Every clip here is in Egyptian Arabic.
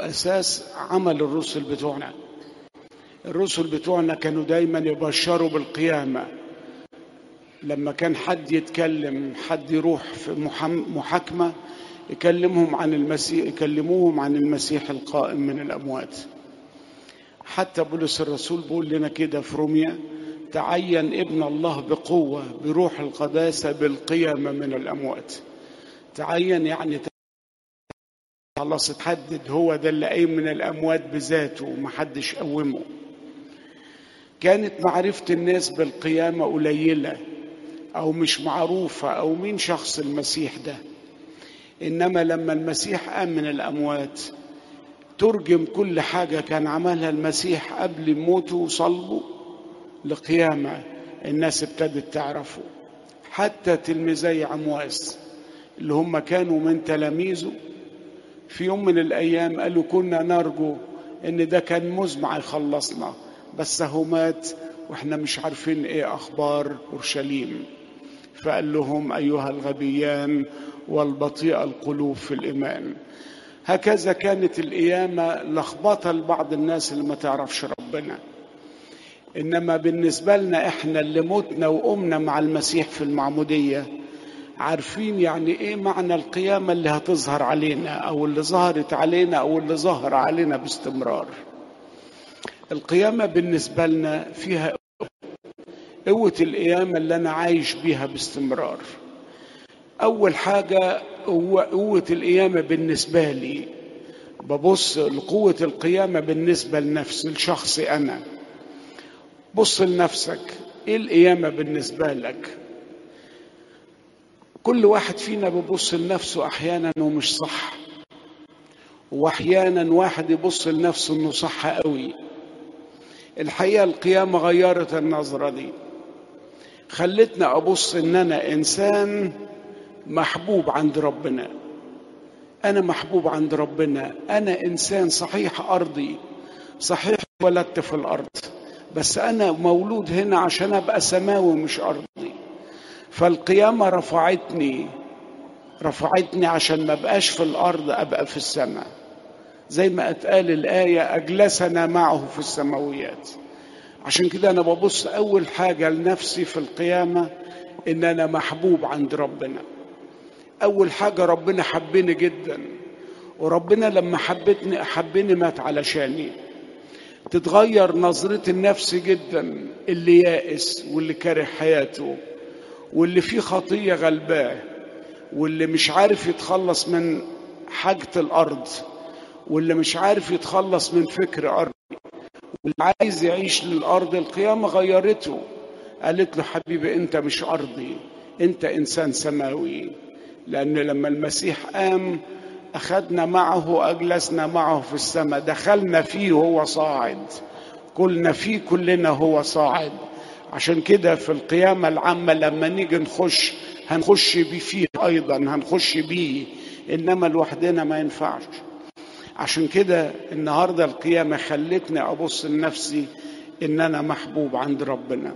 وأساس عمل الرسل بتوعنا الرسل بتوعنا كانوا دايما يبشروا بالقيامة لما كان حد يتكلم حد يروح في محاكمة يكلمهم عن المسيح يكلموهم عن المسيح القائم من الأموات حتى بولس الرسول بيقول لنا كده في روميا تعين ابن الله بقوة بروح القداسة بالقيامة من الأموات تعين يعني خلاص اتحدد هو ده اللي قايم من الأموات بذاته ومحدش قومه كانت معرفة الناس بالقيامة قليلة أو مش معروفة أو مين شخص المسيح ده إنما لما المسيح قام من الأموات ترجم كل حاجة كان عملها المسيح قبل موته وصلبه لقيامة الناس ابتدت تعرفه حتى تلميذي عمواس اللي هم كانوا من تلاميذه في يوم من الأيام قالوا كنا نرجو إن ده كان مزمع يخلصنا بس هو مات واحنا مش عارفين ايه اخبار اورشليم فقال لهم ايها الغبيان والبطيء القلوب في الايمان هكذا كانت القيامه لخبطه لبعض الناس اللي ما تعرفش ربنا انما بالنسبه لنا احنا اللي متنا وقمنا مع المسيح في المعموديه عارفين يعني ايه معنى القيامه اللي هتظهر علينا او اللي ظهرت علينا او اللي ظهر علينا باستمرار القيامة بالنسبة لنا فيها قوة القيامة اللي أنا عايش بيها باستمرار أول حاجة هو قوة القيامة بالنسبة لي ببص لقوة القيامة بالنسبة لنفسي لشخصي أنا بص لنفسك إيه القيامة بالنسبة لك كل واحد فينا بيبص لنفسه أحيانا ومش صح وأحيانا واحد يبص لنفسه إنه صح قوي الحقيقة القيامة غيرت النظرة دي خلتني أبص إن أنا إنسان محبوب عند ربنا أنا محبوب عند ربنا أنا إنسان صحيح أرضي صحيح ولدت في الأرض بس أنا مولود هنا عشان أبقى سماوي مش أرضي فالقيامة رفعتني رفعتني عشان ما بقاش في الأرض أبقى في السماء زي ما اتقال الآية أجلسنا معه في السماويات عشان كده أنا ببص أول حاجة لنفسي في القيامة إن أنا محبوب عند ربنا أول حاجة ربنا حبني جدا وربنا لما حبتني أحبني مات علشاني تتغير نظرتي لنفسي جدا اللي يائس واللي كاره حياته واللي فيه خطية غلباه واللي مش عارف يتخلص من حاجة الأرض واللي مش عارف يتخلص من فكر أرضي واللي عايز يعيش للأرض القيامة غيرته قالت له حبيبي أنت مش أرضي أنت إنسان سماوي لأن لما المسيح قام أخذنا معه وأجلسنا معه في السماء دخلنا فيه وهو صاعد كلنا فيه كلنا هو صاعد عشان كده في القيامة العامة لما نيجي نخش هنخش بيه فيه أيضا هنخش بيه إنما لوحدنا ما ينفعش عشان كده النهاردة القيامة خلتني أبص لنفسي إن أنا محبوب عند ربنا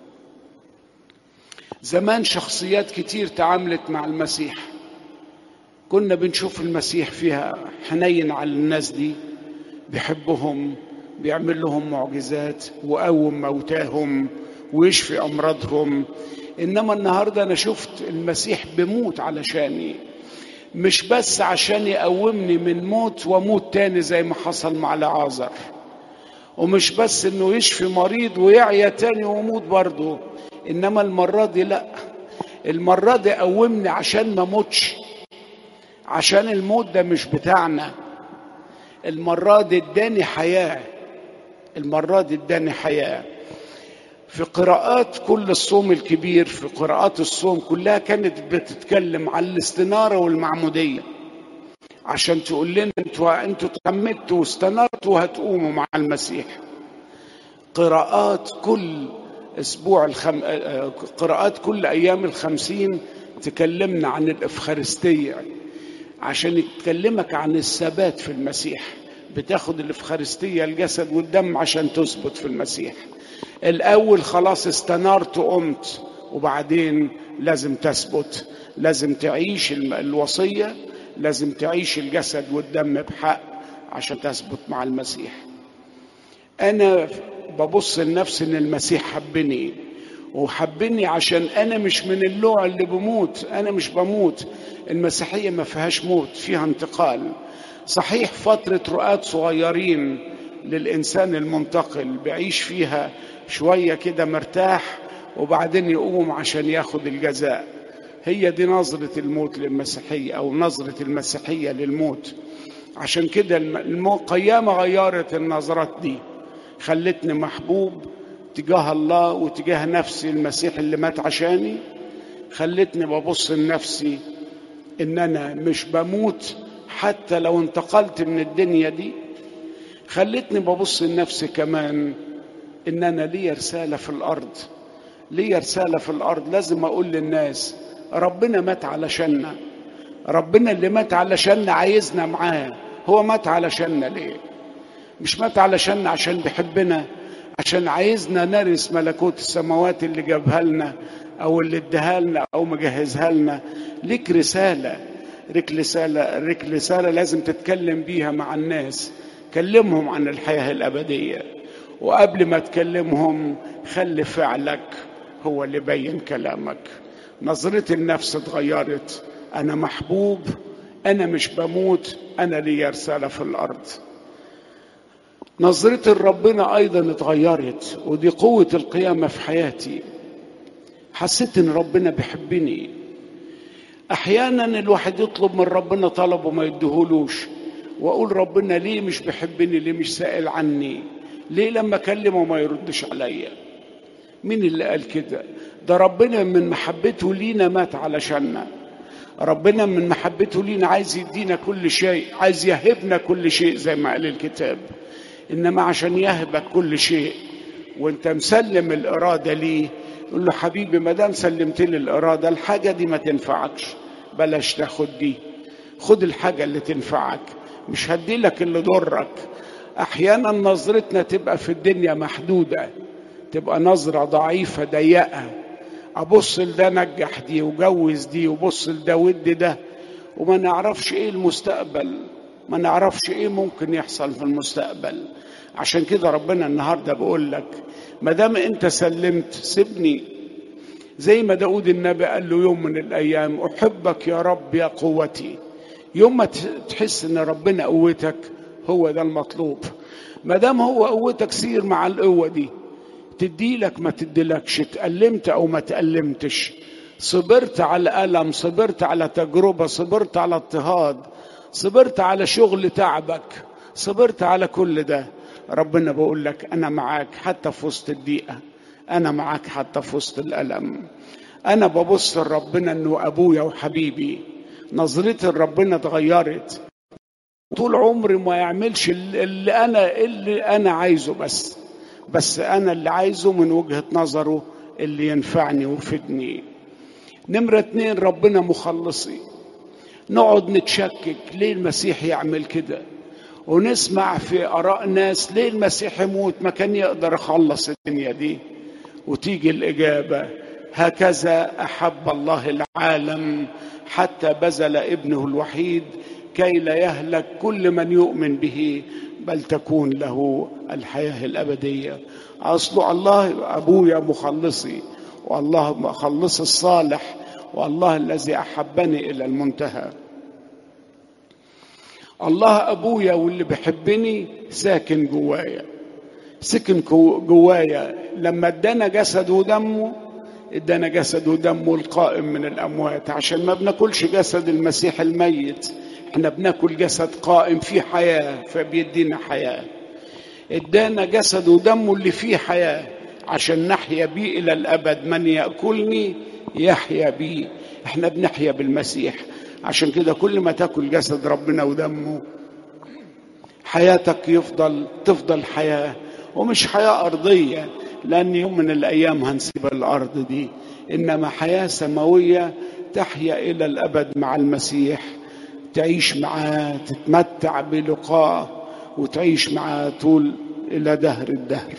زمان شخصيات كتير تعاملت مع المسيح كنا بنشوف المسيح فيها حنين على الناس دي بيحبهم بيعمل لهم معجزات وقوم موتاهم ويشفي أمراضهم إنما النهاردة أنا شفت المسيح بموت علشاني مش بس عشان يقومني من موت وموت تاني زي ما حصل مع لعازر ومش بس انه يشفي مريض ويعيا تاني ويموت برضه انما المرة دي لا المرة دي قومني عشان ما موتش عشان الموت ده مش بتاعنا المرة دي اداني حياة المرة دي اداني حياة في قراءات كل الصوم الكبير في قراءات الصوم كلها كانت بتتكلم عن الاستنارة والمعمودية عشان تقول لنا انتوا انتوا تحمدتوا واستنرتوا وهتقوموا مع المسيح قراءات كل اسبوع الخم... قراءات كل ايام الخمسين تكلمنا عن الافخارستيه عشان تكلمك عن الثبات في المسيح بتاخد الافخارستيه الجسد والدم عشان تثبت في المسيح الاول خلاص استنرت وقمت وبعدين لازم تثبت لازم تعيش الوصيه لازم تعيش الجسد والدم بحق عشان تثبت مع المسيح انا ببص لنفسي ان المسيح حبني وحبني عشان انا مش من النوع اللي بموت انا مش بموت المسيحيه ما فيهاش موت فيها انتقال صحيح فتره رؤات صغيرين للانسان المنتقل بيعيش فيها شويه كده مرتاح وبعدين يقوم عشان ياخد الجزاء هي دي نظره الموت للمسيحيه او نظره المسيحيه للموت عشان كده القيامه غيرت النظرات دي خلتني محبوب تجاه الله وتجاه نفسي المسيح اللي مات عشاني خلتني ببص لنفسي ان انا مش بموت حتى لو انتقلت من الدنيا دي خلتني ببص لنفسي كمان ان انا لي رساله في الارض لي رساله في الارض لازم اقول للناس ربنا مات علشاننا ربنا اللي مات علشاننا عايزنا معاه هو مات علشاننا ليه مش مات علشاننا عشان بيحبنا عشان عايزنا نرث ملكوت السماوات اللي جابها لنا او اللي اداها لنا او مجهزها لنا ليك رساله ليك رساله ليك رساله لازم تتكلم بيها مع الناس كلمهم عن الحياه الابديه وقبل ما تكلمهم خلي فعلك هو اللي بين كلامك نظرتي النفس اتغيرت انا محبوب انا مش بموت انا لي رساله في الارض نظرتي لربنا ايضا اتغيرت ودي قوه القيامه في حياتي حسيت ان ربنا بيحبني احيانا الواحد يطلب من ربنا طلب وما يديهولوش واقول ربنا ليه مش بيحبني ليه مش سائل عني ليه لما اكلمه ما يردش عليا مين اللي قال كده ده ربنا من محبته لينا مات علشاننا ربنا من محبته لينا عايز يدينا كل شيء عايز يهبنا كل شيء زي ما قال الكتاب انما عشان يهبك كل شيء وانت مسلم الاراده ليه يقول له حبيبي ما دام سلمت لي الاراده الحاجه دي ما تنفعكش بلاش تاخد دي خد الحاجه اللي تنفعك مش هدي لك اللي ضرك احيانا نظرتنا تبقى في الدنيا محدوده تبقى نظره ضعيفه ضيقه ابص لده نجح دي وجوز دي وبص لده ود ده وما نعرفش ايه المستقبل ما نعرفش ايه ممكن يحصل في المستقبل عشان كده ربنا النهارده بيقول لك ما دام انت سلمت سيبني زي ما داود النبي قال له يوم من الايام احبك يا رب يا قوتي يوم ما تحس ان ربنا قوتك هو ده المطلوب ما دام هو قوتك سير مع القوه دي تديلك ما تديلكش تألمت او ما تألمتش صبرت على ألم صبرت على تجربة صبرت على اضطهاد صبرت على شغل تعبك صبرت على كل ده ربنا بقول لك أنا معاك حتى في وسط الضيقة أنا معاك حتى في وسط الألم أنا ببص لربنا إنه أبويا وحبيبي نظرتي لربنا اتغيرت طول عمري ما يعملش اللي أنا اللي أنا عايزه بس بس أنا اللي عايزه من وجهة نظره اللي ينفعني ويفيدني نمرة اتنين ربنا مخلصي نقعد نتشكك ليه المسيح يعمل كده ونسمع في آراء ناس ليه المسيح يموت ما كان يقدر يخلص الدنيا دي وتيجي الإجابة هكذا أحب الله العالم حتى بذل ابنه الوحيد كي لا يهلك كل من يؤمن به بل تكون له الحياة الأبدية أصل الله أبويا مخلصي والله مخلص الصالح والله الذي أحبني إلى المنتهى الله أبويا واللي بيحبني ساكن جوايا سكن جوايا لما ادانا جسد ودمه ادانا جسد ودمه القائم من الأموات عشان ما بناكلش جسد المسيح الميت احنا بناكل جسد قائم فيه حياة فبيدينا حياة ادانا جسد ودمه اللي فيه حياة عشان نحيا بيه إلى الأبد من يأكلني يحيا بيه احنا بنحيا بالمسيح عشان كده كل ما تاكل جسد ربنا ودمه حياتك يفضل تفضل حياة ومش حياة أرضية لأن يوم من الأيام هنسيب الأرض دي إنما حياة سماوية تحيا إلى الأبد مع المسيح تعيش معاه تتمتع بلقائه وتعيش معاه طول إلى دهر الدهر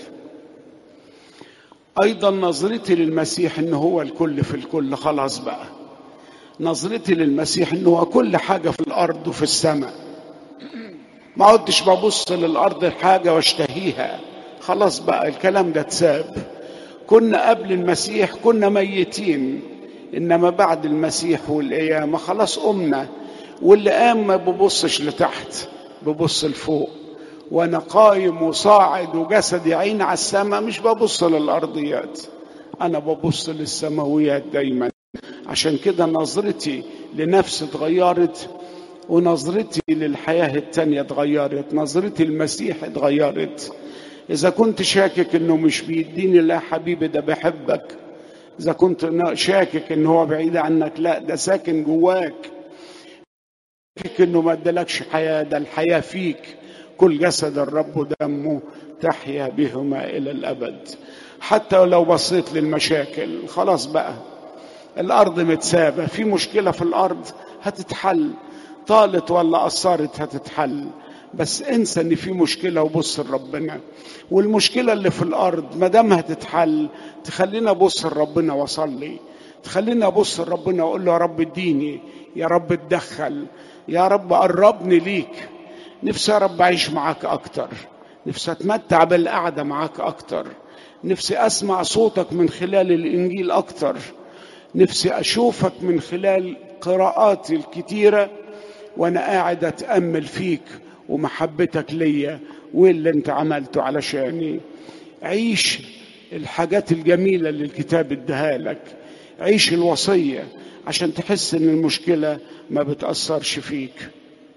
أيضا نظرتي للمسيح إنه هو الكل في الكل خلاص بقى نظرتي للمسيح إنه هو كل حاجة في الأرض وفي السماء ما عدتش ببص للارض الحاجه واشتهيها خلاص بقى الكلام ده اتساب كنا قبل المسيح كنا ميتين انما بعد المسيح والقيامه خلاص قمنا واللي قام ما ببصش لتحت ببص لفوق وانا قايم وصاعد وجسدي عين على السماء مش ببص للارضيات انا ببص للسماويات دايما عشان كده نظرتي لنفسي اتغيرت ونظرتي للحياة التانية اتغيرت نظرتي المسيح اتغيرت إذا كنت شاكك إنه مش بيديني لا حبيبي ده بحبك إذا كنت شاكك إنه هو بعيد عنك لا ده ساكن جواك شاكك إنه ما ادالكش حياة ده الحياة فيك كل جسد الرب دمه تحيا بهما إلى الأبد حتى لو بصيت للمشاكل خلاص بقى الأرض متسابة في مشكلة في الأرض هتتحل طالت ولا قصرت هتتحل بس انسى ان في مشكله وبص لربنا والمشكله اللي في الارض ما دام هتتحل تخلينا ابص لربنا واصلي تخلينا ابص لربنا واقول له يا رب اديني يا رب اتدخل يا رب قربني ليك نفسي يا رب اعيش معاك اكتر نفسي اتمتع بالقعده معاك اكتر نفسي اسمع صوتك من خلال الانجيل اكتر نفسي اشوفك من خلال قراءاتي الكتيره وانا قاعد اتامل فيك ومحبتك ليا وايه اللي انت عملته علشاني عيش الحاجات الجميله اللي الكتاب اداها لك عيش الوصيه عشان تحس ان المشكله ما بتاثرش فيك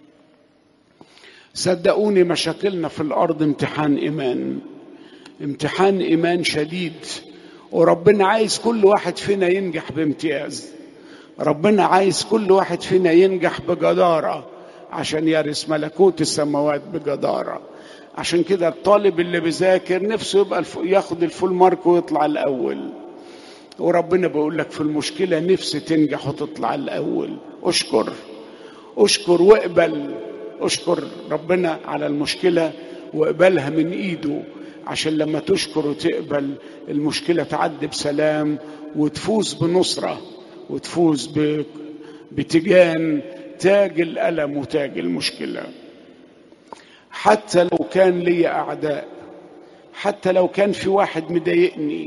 صدقوني مشاكلنا في الارض امتحان ايمان امتحان ايمان شديد وربنا عايز كل واحد فينا ينجح بامتياز ربنا عايز كل واحد فينا ينجح بجدارة عشان يرث ملكوت السماوات بجدارة عشان كده الطالب اللي بيذاكر نفسه يبقى الف... ياخد الفول مارك ويطلع الأول وربنا بيقول لك في المشكلة نفسي تنجح وتطلع الأول أشكر أشكر واقبل أشكر ربنا على المشكلة واقبلها من إيده عشان لما تشكر وتقبل المشكلة تعدي بسلام وتفوز بنصرة وتفوز ب... بتجان تاج الألم وتاج المشكلة حتى لو كان لي أعداء حتى لو كان في واحد مضايقني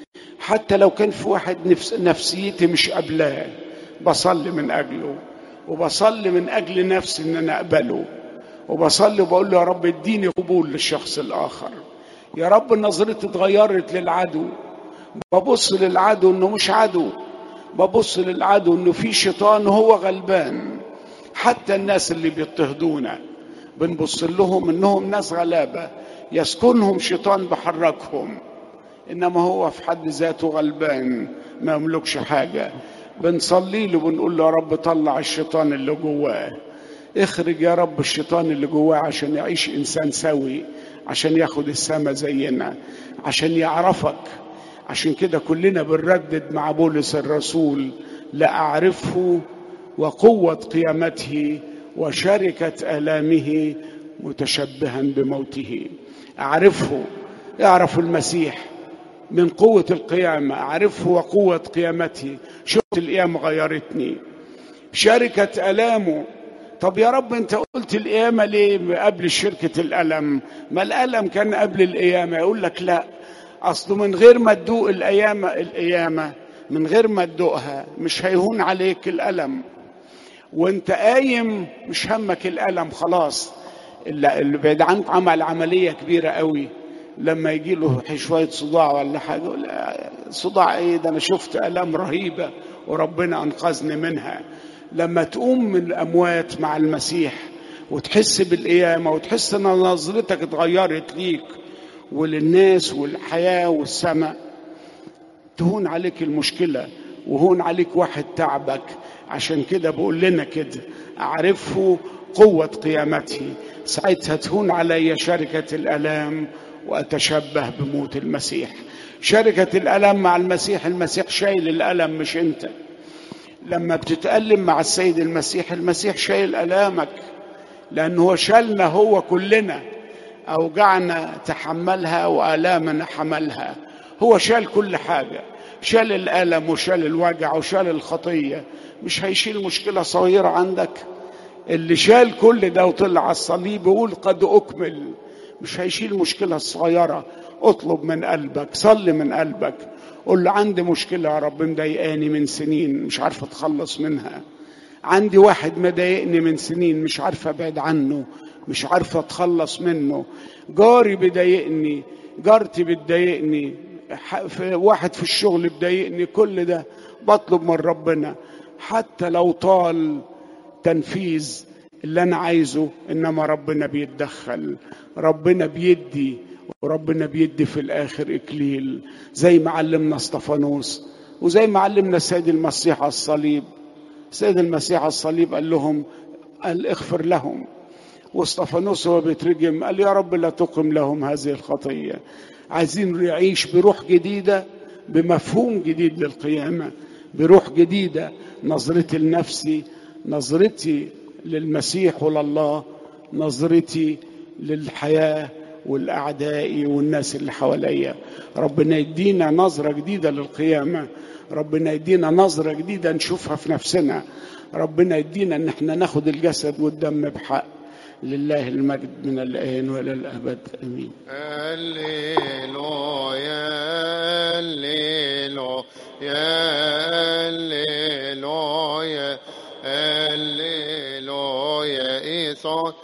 حتى لو كان في واحد نفس نفسيتي مش قابلاه بصلي من أجله وبصلي من أجل نفسي إن أنا أقبله وبصلي وبقول له يا رب اديني قبول للشخص الآخر يا رب نظرتي اتغيرت للعدو ببص للعدو انه مش عدو ببص للعدو انه في شيطان هو غلبان حتى الناس اللي بيضطهدونا بنبص لهم انهم ناس غلابه يسكنهم شيطان بحركهم انما هو في حد ذاته غلبان ما يملكش حاجه بنصلي له بنقول له يا رب طلع الشيطان اللي جواه اخرج يا رب الشيطان اللي جواه عشان يعيش انسان سوي عشان ياخد السما زينا عشان يعرفك عشان كده كلنا بنردد مع بولس الرسول لأعرفه وقوة قيامته وشركة آلامه متشبها بموته أعرفه اعرف المسيح من قوة القيامة أعرفه وقوة قيامته شفت القيامة غيرتني شركة آلامه طب يا رب انت قلت القيامة ليه قبل شركة الألم ما الألم كان قبل القيامة يقول لك لا أصله من غير ما تدوق القيامة القيامة من غير ما تدوقها مش هيهون عليك الألم وانت قايم مش همك الألم خلاص اللي بعيد عنك عمل عملية كبيرة قوي لما يجي له شوية صداع ولا حاجة يقول صداع ايه ده انا شفت ألم رهيبة وربنا أنقذني منها لما تقوم من الأموات مع المسيح وتحس بالقيامة وتحس ان نظرتك اتغيرت ليك وللناس والحياة والسماء تهون عليك المشكلة وهون عليك واحد تعبك عشان كده بقول لنا كده أعرفه قوة قيامته ساعتها تهون علي شركة الألام وأتشبه بموت المسيح شركة الألم مع المسيح المسيح شايل الألم مش أنت لما بتتألم مع السيد المسيح المسيح شايل ألامك لأنه هو شالنا هو كلنا أوجعنا تحملها وآلامنا حملها هو شال كل حاجة شال الألم وشال الوجع وشال الخطية مش هيشيل مشكلة صغيرة عندك اللي شال كل ده وطلع على الصليب يقول قد أكمل مش هيشيل المشكلة الصغيرة اطلب من قلبك صلي من قلبك قول له عندي مشكلة يا رب مضايقاني من سنين مش عارف اتخلص منها عندي واحد مضايقني من سنين مش عارف ابعد عنه مش عارف اتخلص منه جاري بيضايقني جارتي بتضايقني واحد في الشغل بيضايقني كل ده بطلب من ربنا حتى لو طال تنفيذ اللي انا عايزه انما ربنا بيتدخل ربنا بيدي وربنا بيدي في الاخر اكليل زي ما علمنا اسطفانوس وزي ما علمنا السيد المسيح على الصليب السيد المسيح على الصليب قال لهم قال اغفر لهم واستفانوس هو بيترجم قال يا رب لا تقم لهم هذه الخطيه عايزين يعيش بروح جديده بمفهوم جديد للقيامه بروح جديده نظرتي لنفسي نظرتي للمسيح ولله نظرتي للحياه والاعداء والناس اللي حواليا ربنا يدينا نظره جديده للقيامه ربنا يدينا نظره جديده نشوفها في نفسنا ربنا يدينا ان احنا ناخد الجسد والدم بحق لله المجد من الآن وإلى الأبد آمين هللويا هللويا هللويا هللويا إيصال